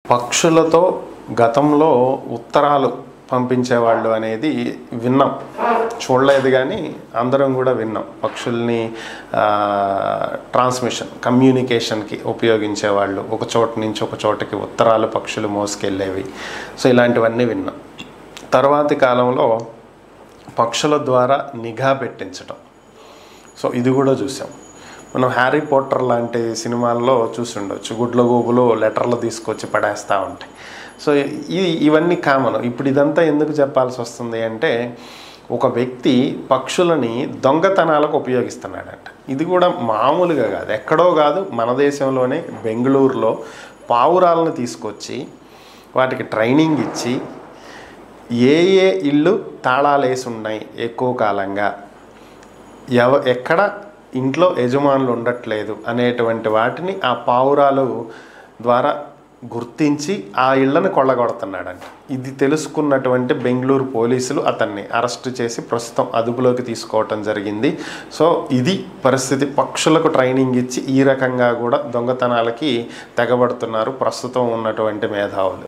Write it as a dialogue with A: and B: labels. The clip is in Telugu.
A: పక్షులతో గతంలో ఉత్తరాలు పంపించేవాళ్ళు అనేది విన్నాం చూడలేదు కానీ అందరం కూడా విన్నాం పక్షుల్ని ట్రాన్స్మిషన్ కమ్యూనికేషన్కి ఉపయోగించేవాళ్ళు ఒక చోట నుంచి ఒక చోటకి ఉత్తరాలు పక్షులు మోసుకెళ్ళేవి సో ఇలాంటివన్నీ విన్నాం తర్వాతి కాలంలో పక్షుల ద్వారా నిఘా పెట్టించటం సో ఇది కూడా చూసాం మనం హ్యారీ పోటర్ లాంటి సినిమాల్లో చూసి ఉండొచ్చు గుడ్ల గోబులు లెటర్లు తీసుకొచ్చి పడేస్తూ ఉంటాయి సో ఇది ఇవన్నీ కామన్ ఇప్పుడు ఇదంతా ఎందుకు చెప్పాల్సి వస్తుంది అంటే ఒక వ్యక్తి పక్షులని దొంగతనాలకు ఉపయోగిస్తున్నాడంట ఇది కూడా మామూలుగా కాదు ఎక్కడో కాదు మన దేశంలోనే బెంగళూరులో పావురాలను తీసుకొచ్చి వాటికి ట్రైనింగ్ ఇచ్చి ఏ ఏ ఇళ్ళు తాళాలేసి ఉన్నాయి ఎక్కువ కాలంగా ఎవ ఎక్కడ ఇంట్లో యజమానులు ఉండట్లేదు అనేటువంటి వాటిని ఆ పావురాలు ద్వారా గుర్తించి ఆ ఇళ్లను కొల్లగొడుతున్నాడంట ఇది తెలుసుకున్నటువంటి బెంగళూరు పోలీసులు అతన్ని అరెస్ట్ చేసి ప్రస్తుతం అదుపులోకి తీసుకోవటం జరిగింది సో ఇది పరిస్థితి పక్షులకు ట్రైనింగ్ ఇచ్చి ఈ రకంగా కూడా దొంగతనాలకి తెగబడుతున్నారు ప్రస్తుతం ఉన్నటువంటి మేధావులు